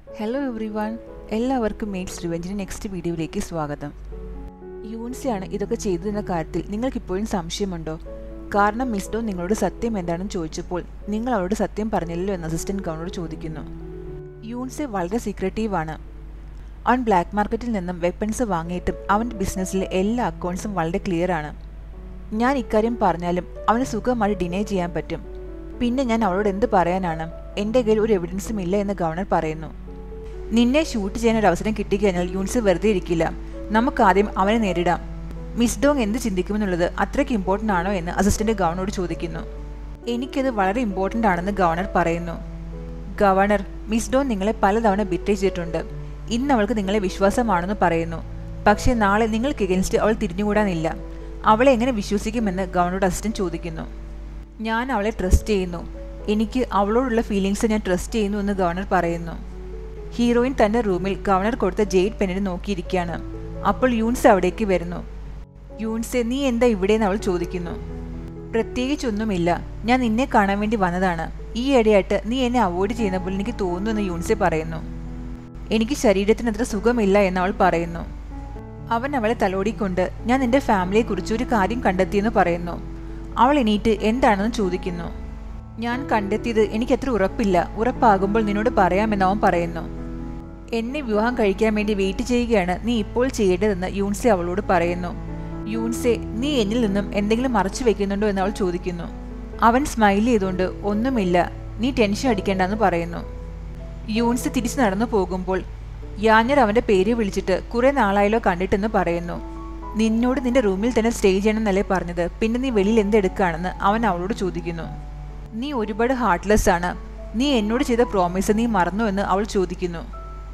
hello everyone എല്ലാവർക്കും maids റിവെഞ്ചിന് next വീഡിയോയിലേക്ക് സ്വാഗതം യൂൻസിയാണ് ഇതൊക്കെ ചെയ്തതെന്ന കാര്യത്തിൽ നിങ്ങൾക്കിപ്പോഴും സംശയമുണ്ടോ കാരണം മിസ്ഡോ നിങ്ങളോട് സത്യം എന്താണെന്ന് ചോദിച്ചപ്പോൾ നിങ്ങൾ അവളോട് സത്യം പറഞ്ഞില്ലല്ലോ എന്ന് അസിസ്റ്റന്റ് ഗവർണറോട് ചോദിക്കുന്നു യൂൻസെ വളരെ സീക്രട്ടീവാണ് അവൻ ബ്ലാക്ക് മാർക്കറ്റിൽ നിന്നും വെപ്പൺസ് വാങ്ങിയിട്ടും അവൻ്റെ ബിസിനസ്സിലെ എല്ലാ അക്കൗണ്ട്സും വളരെ ക്ലിയർ ആണ് ഞാൻ ഇക്കാര്യം പറഞ്ഞാലും അവന് സുഖമായി ഡിനൈ ചെയ്യാൻ പറ്റും പിന്നെ ഞാൻ അവളോട് എന്ത് പറയാനാണ് എൻ്റെ കയ്യിൽ ഒരു എവിഡൻസും ഇല്ല എന്ന് ഗവർണർ പറയുന്നു നിന്നെ ഷൂട്ട് ചെയ്യാൻ ഒരു അവസരം കിട്ടിക്കഴിഞ്ഞാൽ യൂൺസ് വെറുതെ ഇരിക്കില്ല നമുക്ക് ആദ്യം അവനെ നേരിടാം മിസ് ഡോങ് എന്ത് ചിന്തിക്കുമെന്നുള്ളത് അത്രയ്ക്ക് ഇമ്പോർട്ടൻ്റ് ആണോ എന്ന് അസിസ്റ്റന്റ് ഗവർണറോട് ചോദിക്കുന്നു എനിക്കത് വളരെ ഇമ്പോർട്ടൻ്റ് ആണെന്ന് ഗവർണർ പറയുന്നു ഗവർണർ മിസ് ഡോൺ നിങ്ങളെ പലതവണ ബിട്രേ ചെയ്തിട്ടുണ്ട് ഇന്ന് അവൾക്ക് നിങ്ങളെ വിശ്വാസമാണെന്ന് പറയുന്നു പക്ഷേ നാളെ നിങ്ങൾക്ക് എഗൻസ്റ്റ് അവൾ തിരിഞ്ഞുകൂടാനില്ല അവളെ എങ്ങനെ വിശ്വസിക്കുമെന്ന് ഗവർണറോട് അസിസ്റ്റന്റ് ചോദിക്കുന്നു ഞാൻ അവളെ ട്രസ്റ്റ് ചെയ്യുന്നു എനിക്ക് അവളോടുള്ള ഫീലിങ്സ് ഞാൻ ട്രസ്റ്റ് ചെയ്യുന്നു എന്ന് ഗവർണർ പറയുന്നു ഹീറോയിൻ തന്റെ റൂമിൽ ഗവർണർ കൊടുത്ത ജെയ്ഡ് പെന്നിന് നോക്കിയിരിക്കുകയാണ് അപ്പോൾ യൂൺസ് അവിടേക്ക് വരുന്നു യൂൺസെ നീ എന്താ ഇവിടെയെന്ന് അവൾ ചോദിക്കുന്നു പ്രത്യേകിച്ചൊന്നുമില്ല ഞാൻ നിന്നെ കാണാൻ വേണ്ടി വന്നതാണ് ഈ ഇടയായിട്ട് നീ എന്നെ അവോയ്ഡ് ചെയ്യുന്ന പോലെ എനിക്ക് തോന്നുന്നു യൂൺസെ പറയുന്നു എനിക്ക് ശരീരത്തിന് അത്ര സുഖമില്ല എന്ന് അവൾ പറയുന്നു അവൻ അവളെ തലോടിക്കൊണ്ട് ഞാൻ നിന്റെ ഫാമിലിയെക്കുറിച്ച് ഒരു കാര്യം കണ്ടെത്തിയെന്ന് പറയുന്നു അവൾ എണീറ്റ് എന്താണെന്ന് ചോദിക്കുന്നു ഞാൻ കണ്ടെത്തിയത് എനിക്കത്ര ഉറപ്പില്ല ഉറപ്പാകുമ്പോൾ നിന്നോട് പറയാമെന്ന് അവൻ പറയുന്നു എന്നെ വിവാഹം കഴിക്കാൻ വേണ്ടി വെയിറ്റ് ചെയ്യുകയാണ് നീ ഇപ്പോൾ ചെയ്യേണ്ടതെന്ന് യൂൺസെ അവളോട് പറയുന്നു യൂൺസെ നീ എന്നിൽ നിന്നും എന്തെങ്കിലും മറച്ചു വെക്കുന്നുണ്ടോ എന്ന് അവൾ ചോദിക്കുന്നു അവൻ സ്മൈൽ ചെയ്തുകൊണ്ട് ഒന്നുമില്ല നീ ടെൻഷൻ അടിക്കേണ്ടെന്ന് പറയുന്നു യൂൺസ് തിരിച്ചു നടന്നു പോകുമ്പോൾ യാഞ്ഞർ അവന്റെ പേര് വിളിച്ചിട്ട് കുറെ നാളായല്ലോ കണ്ടിട്ടെന്ന് പറയുന്നു നിന്നോട് നിന്റെ റൂമിൽ തന്നെ സ്റ്റേ ചെയ്യണമെന്നല്ലേ പറഞ്ഞത് പിന്നെ നീ വെളിയിൽ എന്തെടുക്കുകയാണെന്ന് അവൻ അവളോട് ചോദിക്കുന്നു നീ ഒരുപാട് ഹാർട്ട്ലെസ് ആണ് നീ എന്നോട് ചെയ്ത പ്രോമിസ് നീ മറന്നു എന്ന് അവൾ ചോദിക്കുന്നു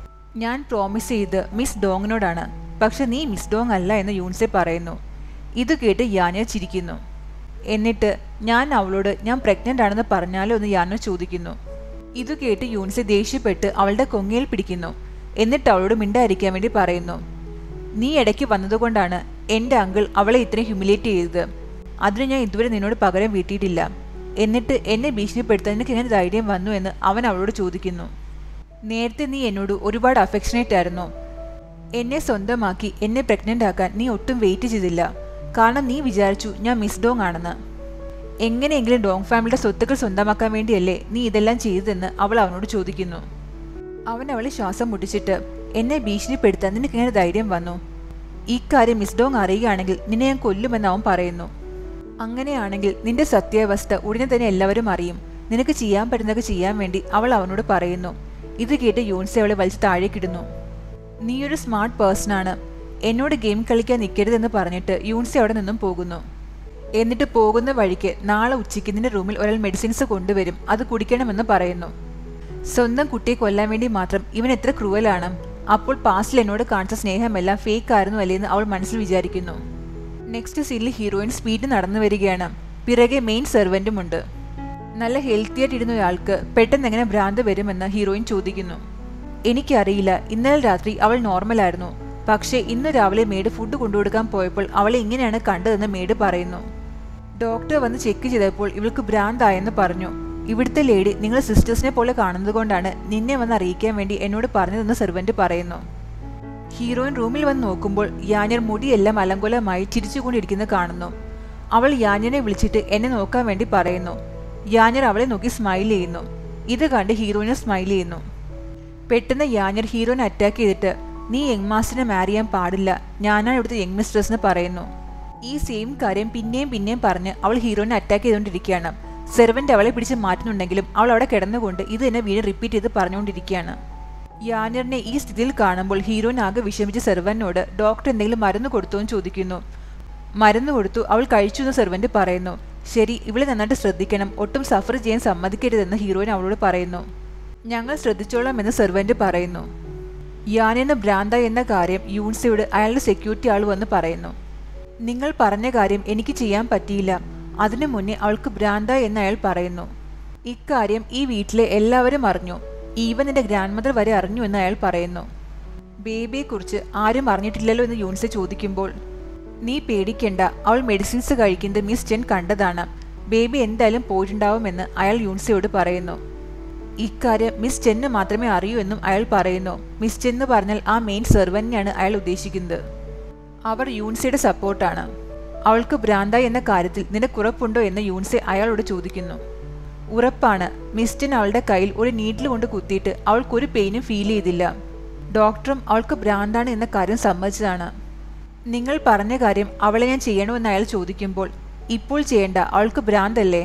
ഞാൻ പ്രോമിസ് ചെയ്ത് മിസ് ഡോങ്ങിനോടാണ് പക്ഷെ നീ മിസ് ഡോങ് അല്ല എന്ന് യൂൺസെ പറയുന്നു ഇത് കേട്ട് യാന ചിരിക്കുന്നു എന്നിട്ട് ഞാൻ അവളോട് ഞാൻ പ്രഗ്നന്റ് ആണെന്ന് പറഞ്ഞാലോ എന്ന് യാന ചോദിക്കുന്നു ഇത് കേട്ട് യൂൺസെ ദേഷ്യപ്പെട്ട് അവളുടെ കൊങ്ങയിൽ പിടിക്കുന്നു എന്നിട്ട് അവളോട് മിണ്ടായിരിക്കാൻ വേണ്ടി പറയുന്നു നീ ഇടയ്ക്ക് വന്നതുകൊണ്ടാണ് എൻ്റെ അങ്കിൾ അവളെ ഇത്രയും ഹ്യൂമിലേറ്റ് ചെയ്തത് അതിന് ഞാൻ ഇതുവരെ നിന്നോട് പകരം വീട്ടിയിട്ടില്ല എന്നിട്ട് എന്നെ ഭീഷണിപ്പെടുത്താൻ നിനക്ക് എങ്ങനെ ധൈര്യം വന്നു എന്ന് അവൻ അവളോട് ചോദിക്കുന്നു നേരത്തെ നീ എന്നോട് ഒരുപാട് അഫെക്ഷനേറ്റ് ആയിരുന്നു എന്നെ സ്വന്തമാക്കി എന്നെ പ്രഗ്നന്റ് ആക്കാൻ നീ ഒട്ടും വെയിറ്റ് ചെയ്തില്ല കാരണം നീ വിചാരിച്ചു ഞാൻ മിസ് ഡോങ് ആണെന്ന് എങ്ങനെയെങ്കിലും ഡോങ് ഫാമിലിയുടെ സ്വത്തുക്കൾ സ്വന്തമാക്കാൻ വേണ്ടിയല്ലേ നീ ഇതെല്ലാം ചെയ്തതെന്ന് അവൾ അവനോട് ചോദിക്കുന്നു അവൻ അവളെ ശ്വാസം മുട്ടിച്ചിട്ട് എന്നെ ഭീഷണിപ്പെടുത്താൻ നിനക്ക് എങ്ങനെ ധൈര്യം വന്നു ഇക്കാര്യം മിസ് ഡോങ് അറിയുകയാണെങ്കിൽ നിന്നെ ഞാൻ കൊല്ലുമെന്ന് അവൻ പറയുന്നു അങ്ങനെയാണെങ്കിൽ നിന്റെ സത്യാവസ്ഥ ഉടനെ തന്നെ എല്ലാവരും അറിയും നിനക്ക് ചെയ്യാൻ പറ്റുന്നതൊക്കെ ചെയ്യാൻ വേണ്ടി അവൾ അവനോട് പറയുന്നു ഇത് കേട്ട് യൂൺസെ അവളെ വലിച്ച് താഴേക്കിടുന്നു നീ ഒരു സ്മാർട്ട് പേഴ്സൺ ആണ് എന്നോട് ഗെയിം കളിക്കാൻ നിൽക്കരുതെന്ന് പറഞ്ഞിട്ട് യൂൺസെ അവിടെ നിന്നും പോകുന്നു എന്നിട്ട് പോകുന്ന വഴിക്ക് നാളെ ഉച്ചയ്ക്ക് നിന്റെ റൂമിൽ ഒരാൾ മെഡിസിൻസ് കൊണ്ടുവരും അത് കുടിക്കണമെന്ന് പറയുന്നു സ്വന്തം കുട്ടിയെ കൊല്ലാൻ വേണ്ടി മാത്രം ഇവൻ എത്ര ക്രൂവലാണ് അപ്പോൾ പാസ്റ്റിൽ എന്നോട് കാണിച്ച സ്നേഹമെല്ലാം ഫേക്ക് ആയിരുന്നു അല്ലേന്ന് അവൾ മനസ്സിൽ വിചാരിക്കുന്നു നെക്സ്റ്റ് സീനിൽ ഹീറോയിൻ സ്പീഡ് നടന്നു വരികയാണ് പിറകെ മെയിൻ സെർവൻറ്റുമുണ്ട് നല്ല ഹെൽത്തി ആയിട്ടിരുന്ന ഒരാൾക്ക് പെട്ടെന്ന് എങ്ങനെ ഭ്രാന്ത് വരുമെന്ന് ഹീറോയിൻ ചോദിക്കുന്നു എനിക്കറിയില്ല ഇന്നലെ രാത്രി അവൾ നോർമലായിരുന്നു പക്ഷേ ഇന്ന് രാവിലെ മേഡ് ഫുഡ് കൊണ്ടുകൊടുക്കാൻ പോയപ്പോൾ അവളെ ഇങ്ങനെയാണ് കണ്ടതെന്ന് മേഡ് പറയുന്നു ഡോക്ടർ വന്ന് ചെക്ക് ചെയ്തപ്പോൾ ഇവൾക്ക് ഭ്രാന്തായെന്ന് പറഞ്ഞു ഇവിടുത്തെ ലേഡി നിങ്ങൾ സിസ്റ്റേഴ്സിനെ പോലെ കാണുന്നത് കൊണ്ടാണ് നിന്നെ വന്ന് അറിയിക്കാൻ വേണ്ടി എന്നോട് പറഞ്ഞതെന്ന് സെർവൻറ്റ് പറയുന്നു ഹീറോയിൻ റൂമിൽ വന്ന് നോക്കുമ്പോൾ യാഞ്ഞർ മുടിയെല്ലാം അലങ്കോലമായി ചിരിച്ചുകൊണ്ടിരിക്കുന്നത് കാണുന്നു അവൾ യാഞ്ഞനെ വിളിച്ചിട്ട് എന്നെ നോക്കാൻ വേണ്ടി പറയുന്നു യാഞ്ഞർ അവളെ നോക്കി സ്മൈൽ ചെയ്യുന്നു ഇത് കണ്ട് ഹീറോയിനെ സ്മൈൽ ചെയ്യുന്നു പെട്ടെന്ന് യാഞ്ഞർ ഹീറോയിനെ അറ്റാക്ക് ചെയ്തിട്ട് നീ യങ് മാസ്റ്ററിനെ മാരി ചെയ്യാൻ പാടില്ല ഞാനാണ് ഇവിടുത്തെ യങ് മിസ്ട്രസ് എന്ന് പറയുന്നു ഈ സെയിം കാര്യം പിന്നെയും പിന്നെയും പറഞ്ഞ് അവൾ ഹീറോയിനെ അറ്റാക്ക് ചെയ്തുകൊണ്ടിരിക്കുകയാണ് സെർവൻ്റ് അവളെ പിടിച്ച് മാറ്റുന്നുണ്ടെങ്കിലും അവൾ അവിടെ കിടന്നുകൊണ്ട് ഇത് തന്നെ വീണ്ടും റിപ്പീറ്റ് ചെയ്ത് പറഞ്ഞുകൊണ്ടിരിക്കുകയാണ് യാനറിനെ ഈ സ്ഥിതിയിൽ കാണുമ്പോൾ ഹീറോയിൻ ആകെ വിഷമിച്ച സെർവനോട് ഡോക്ടർ എന്തെങ്കിലും മരുന്ന് കൊടുത്തോ എന്ന് ചോദിക്കുന്നു മരുന്ന് കൊടുത്തു അവൾ കഴിച്ചു എന്ന് സെർവൻ്റ് പറയുന്നു ശരി ഇവളെ നന്നായിട്ട് ശ്രദ്ധിക്കണം ഒട്ടും സഫർ ചെയ്യാൻ സമ്മതിക്കരുതെന്ന് ഹീറോയിൻ അവളോട് പറയുന്നു ഞങ്ങൾ ശ്രദ്ധിച്ചോളാം എന്ന് സെർവൻ്റ് പറയുന്നു യാനെന്ന് ഭ്രാന്ത എന്ന കാര്യം യൂൺസയോട് അയാളുടെ സെക്യൂരിറ്റി ആൾ വന്ന് പറയുന്നു നിങ്ങൾ പറഞ്ഞ കാര്യം എനിക്ക് ചെയ്യാൻ പറ്റിയില്ല അതിനു മുന്നേ അവൾക്ക് ഭ്രാന്ത എന്ന് അയാൾ പറയുന്നു ഇക്കാര്യം ഈ വീട്ടിലെ എല്ലാവരും അറിഞ്ഞു ഈവൻ എന്റെ ഗ്രാൻഡ് മദർ വരെ അറിഞ്ഞു എന്ന് അയാൾ പറയുന്നു ബേബിയെക്കുറിച്ച് ആരും അറിഞ്ഞിട്ടില്ലല്ലോ എന്ന് യൂൺസെ ചോദിക്കുമ്പോൾ നീ പേടിക്കണ്ട അവൾ മെഡിസിൻസ് കഴിക്കുന്നത് മിസ് ജെൻ കണ്ടതാണ് ബേബി എന്തായാലും പോയിട്ടുണ്ടാവുമെന്ന് അയാൾ യൂൺസയോട് പറയുന്നു ഇക്കാര്യം മിസ് ചെന്ന് മാത്രമേ അറിയൂ എന്നും അയാൾ പറയുന്നു മിസ് ചെന്ന് പറഞ്ഞാൽ ആ മെയിൻ സെർവന്റിനെയാണ് അയാൾ ഉദ്ദേശിക്കുന്നത് അവർ യൂൺസയുടെ സപ്പോർട്ടാണ് അവൾക്ക് ഭ്രാന്തായി എന്ന കാര്യത്തിൽ നിനക്കുറപ്പുണ്ടോ എന്ന് യൂൺസെ അയാളോട് ചോദിക്കുന്നു ഉറപ്പാണ് മിസ്റ്റൻ അവളുടെ കയ്യിൽ ഒരു നീഡിൽ കൊണ്ട് കുത്തിയിട്ട് അവൾക്കൊരു പെയിനും ഫീൽ ചെയ്തില്ല ഡോക്ടറും അവൾക്ക് ഭ്രാന്താണ് എന്ന കാര്യം സമ്മതിച്ചതാണ് നിങ്ങൾ പറഞ്ഞ കാര്യം അവളെ ഞാൻ ചെയ്യണമെന്ന് അയാൾ ചോദിക്കുമ്പോൾ ഇപ്പോൾ ചെയ്യേണ്ട അവൾക്ക് ഭ്രാന്തല്ലേ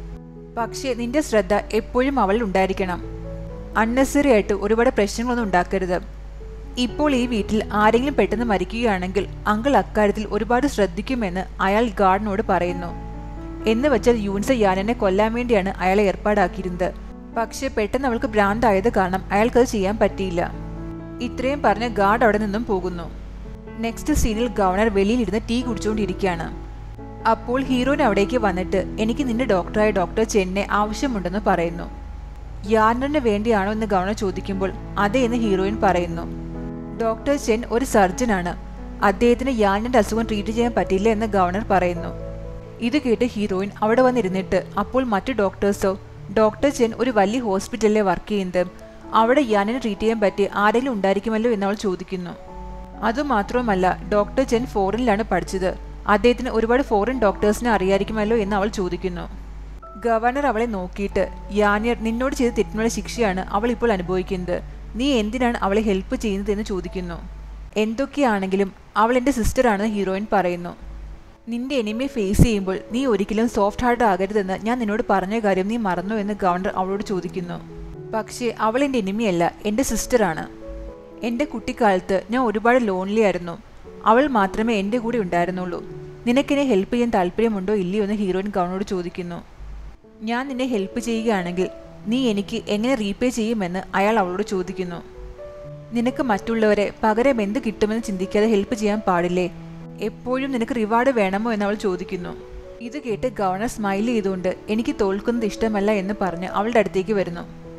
പക്ഷേ നിന്റെ ശ്രദ്ധ എപ്പോഴും അവളിൽ ഉണ്ടായിരിക്കണം അൺനെസറി ആയിട്ട് ഒരുപാട് പ്രശ്നങ്ങളൊന്നും ഉണ്ടാക്കരുത് ഇപ്പോൾ ഈ വീട്ടിൽ ആരെങ്കിലും പെട്ടെന്ന് മരിക്കുകയാണെങ്കിൽ അങ്കിൾ അക്കാര്യത്തിൽ ഒരുപാട് ശ്രദ്ധിക്കുമെന്ന് അയാൾ ഗാർഡിനോട് പറയുന്നു എന്ന് വെച്ചാൽ യൂൻസ യാനനെ കൊല്ലാൻ വേണ്ടിയാണ് അയാളെ ഏർപ്പാടാക്കിയിരുന്നത് പക്ഷേ പെട്ടെന്ന് അവൾക്ക് ഭ്രാന്തായത് കാരണം അയാൾക്കത് ചെയ്യാൻ പറ്റിയില്ല ഇത്രയും പറഞ്ഞ് ഗാർഡ് അവിടെ നിന്നും പോകുന്നു നെക്സ്റ്റ് സീനിൽ ഗവർണർ വെളിയിലിരുന്ന് ടീ കുടിച്ചുകൊണ്ടിരിക്കുകയാണ് അപ്പോൾ ഹീറോയിൻ അവിടേക്ക് വന്നിട്ട് എനിക്ക് നിന്റെ ഡോക്ടറായ ഡോക്ടർ ചെന്നെ ആവശ്യമുണ്ടെന്ന് പറയുന്നു യാനറിന് വേണ്ടിയാണോ എന്ന് ഗവർണർ ചോദിക്കുമ്പോൾ അതെ എന്ന് ഹീറോയിൻ പറയുന്നു ഡോക്ടർ ചെൻ ഒരു സർജനാണ് അദ്ദേഹത്തിന് യാനിന്റെ അസുഖം ട്രീറ്റ് ചെയ്യാൻ പറ്റില്ല എന്ന് ഗവർണർ പറയുന്നു ഇത് കേട്ട് ഹീറോയിൻ അവിടെ വന്നിരുന്നിട്ട് അപ്പോൾ മറ്റു ഡോക്ടേഴ്സോ ഡോക്ടർ ചെൻ ഒരു വലിയ ഹോസ്പിറ്റലിലെ വർക്ക് ചെയ്യുന്നത് അവിടെ യാനിനെ ട്രീറ്റ് ചെയ്യാൻ പറ്റി ആരെങ്കിലും ഉണ്ടായിരിക്കുമല്ലോ എന്ന് അവൾ ചോദിക്കുന്നു അതുമാത്രവുമല്ല ഡോക്ടർ ചെൻ ഫോറിനിലാണ് പഠിച്ചത് അദ്ദേഹത്തിന് ഒരുപാട് ഫോറിൻ ഡോക്ടേഴ്സിനെ അറിയായിരിക്കുമല്ലോ എന്ന് അവൾ ചോദിക്കുന്നു ഗവർണർ അവളെ നോക്കിയിട്ട് യാനിയർ നിന്നോട് ചെയ്ത തെറ്റിനുള്ള ശിക്ഷയാണ് അവൾ ഇപ്പോൾ അനുഭവിക്കുന്നത് നീ എന്തിനാണ് അവളെ ഹെൽപ്പ് ചെയ്യുന്നത് എന്ന് ചോദിക്കുന്നു എന്തൊക്കെയാണെങ്കിലും അവൾ എൻ്റെ സിസ്റ്ററാണെന്ന് ഹീറോയിൻ പറയുന്നു നിന്റെ എനിമയെ ഫേസ് ചെയ്യുമ്പോൾ നീ ഒരിക്കലും സോഫ്റ്റ് ഹാർട്ട് ആകരുതെന്ന് ഞാൻ നിന്നോട് പറഞ്ഞ കാര്യം നീ മറന്നു എന്ന് ഗവർണർ അവളോട് ചോദിക്കുന്നു പക്ഷേ അവൾ എൻ്റെ എനിമിയല്ല എൻ്റെ സിസ്റ്ററാണ് എൻ്റെ കുട്ടിക്കാലത്ത് ഞാൻ ഒരുപാട് ലോൺലി ആയിരുന്നു അവൾ മാത്രമേ എൻ്റെ കൂടെ ഉണ്ടായിരുന്നുള്ളൂ നിനക്കെന്നെ ഹെൽപ്പ് ചെയ്യാൻ താല്പര്യമുണ്ടോ ഇല്ലയോ എന്ന് ഹീറോയിൻ ഗവർണറോട് ചോദിക്കുന്നു ഞാൻ നിന്നെ ഹെൽപ്പ് ചെയ്യുകയാണെങ്കിൽ നീ എനിക്ക് എങ്ങനെ റീപേ ചെയ്യുമെന്ന് അയാൾ അവളോട് ചോദിക്കുന്നു നിനക്ക് മറ്റുള്ളവരെ പകരം എന്ത് കിട്ടുമെന്ന് ചിന്തിക്കാതെ ഹെൽപ്പ് ചെയ്യാൻ പാടില്ലേ എപ്പോഴും നിനക്ക് റിവാർഡ് വേണമോ എന്ന് അവൾ ചോദിക്കുന്നു ഇത് കേട്ട് ഗവർണർ സ്മൈൽ ചെയ്തുകൊണ്ട് എനിക്ക് തോൽക്കുന്നത് ഇഷ്ടമല്ല എന്ന് പറഞ്ഞ് അവളുടെ അടുത്തേക്ക് വരുന്നു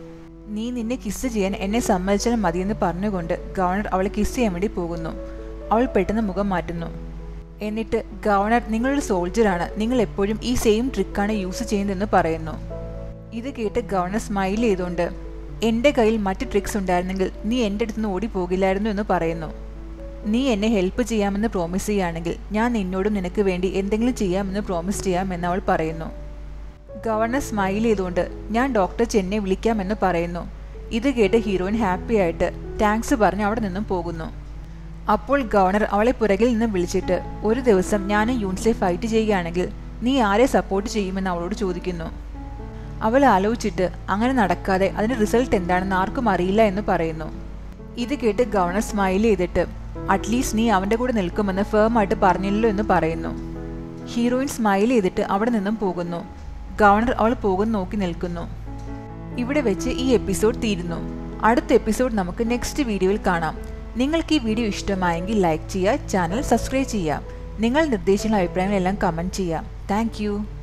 നീ നിന്നെ കിസ് ചെയ്യാൻ എന്നെ സമ്മതിച്ചാൽ മതിയെന്ന് പറഞ്ഞുകൊണ്ട് ഗവർണർ അവളെ കിസ് ചെയ്യാൻ വേണ്ടി പോകുന്നു അവൾ പെട്ടെന്ന് മുഖം മാറ്റുന്നു എന്നിട്ട് ഗവർണർ നിങ്ങളൊരു സോൾജറാണ് നിങ്ങൾ എപ്പോഴും ഈ സെയിം ട്രിക്കാണ് യൂസ് ചെയ്യുന്നതെന്ന് പറയുന്നു ഇത് കേട്ട് ഗവർണർ സ്മൈൽ ചെയ്തുകൊണ്ട് എൻ്റെ കയ്യിൽ മറ്റ് ട്രിക്സ് ഉണ്ടായിരുന്നെങ്കിൽ നീ എൻ്റെ അടുത്ത് നിന്ന് ഓടിപ്പോകില്ലായിരുന്നു എന്ന് പറയുന്നു നീ എന്നെ ഹെൽപ്പ് ചെയ്യാമെന്ന് പ്രോമിസ് ചെയ്യുകയാണെങ്കിൽ ഞാൻ നിന്നോടും നിനക്ക് വേണ്ടി എന്തെങ്കിലും ചെയ്യാമെന്ന് പ്രോമിസ് ചെയ്യാമെന്ന് അവൾ പറയുന്നു ഗവർണർ സ്മൈൽ ചെയ്തുകൊണ്ട് ഞാൻ ഡോക്ടർ ചെന്നെ വിളിക്കാമെന്ന് പറയുന്നു ഇത് കേട്ട് ഹീറോയിൻ ഹാപ്പി ആയിട്ട് താങ്ക്സ് പറഞ്ഞ് അവിടെ നിന്നും പോകുന്നു അപ്പോൾ ഗവർണർ അവളെ പുറകിൽ നിന്ന് വിളിച്ചിട്ട് ഒരു ദിവസം ഞാനും യൂൺസെ ഫൈറ്റ് ചെയ്യുകയാണെങ്കിൽ നീ ആരെ സപ്പോർട്ട് ചെയ്യുമെന്ന് അവളോട് ചോദിക്കുന്നു അവൾ ആലോചിച്ചിട്ട് അങ്ങനെ നടക്കാതെ അതിന്റെ റിസൾട്ട് എന്താണെന്ന് ആർക്കും അറിയില്ല എന്ന് പറയുന്നു ഇത് കേട്ട് ഗവർണർ സ്മൈൽ ചെയ്തിട്ട് അറ്റ്ലീസ്റ്റ് നീ അവന്റെ കൂടെ നിൽക്കുമെന്ന് ഫേം ആയിട്ട് പറഞ്ഞില്ലല്ലോ എന്ന് പറയുന്നു ഹീറോയിൻ സ്മൈൽ ചെയ്തിട്ട് അവിടെ നിന്നും പോകുന്നു ഗവർണർ അവൾ പോകുന്ന നോക്കി നിൽക്കുന്നു ഇവിടെ വെച്ച് ഈ എപ്പിസോഡ് തീരുന്നു അടുത്ത എപ്പിസോഡ് നമുക്ക് നെക്സ്റ്റ് വീഡിയോയിൽ കാണാം നിങ്ങൾക്ക് ഈ വീഡിയോ ഇഷ്ടമായെങ്കിൽ ലൈക്ക് ചെയ്യുക ചാനൽ സബ്സ്ക്രൈബ് ചെയ്യുക നിങ്ങൾ നിർദ്ദേശങ്ങളും അഭിപ്രായങ്ങളെല്ലാം കമൻറ്റ് ചെയ്യുക താങ്ക്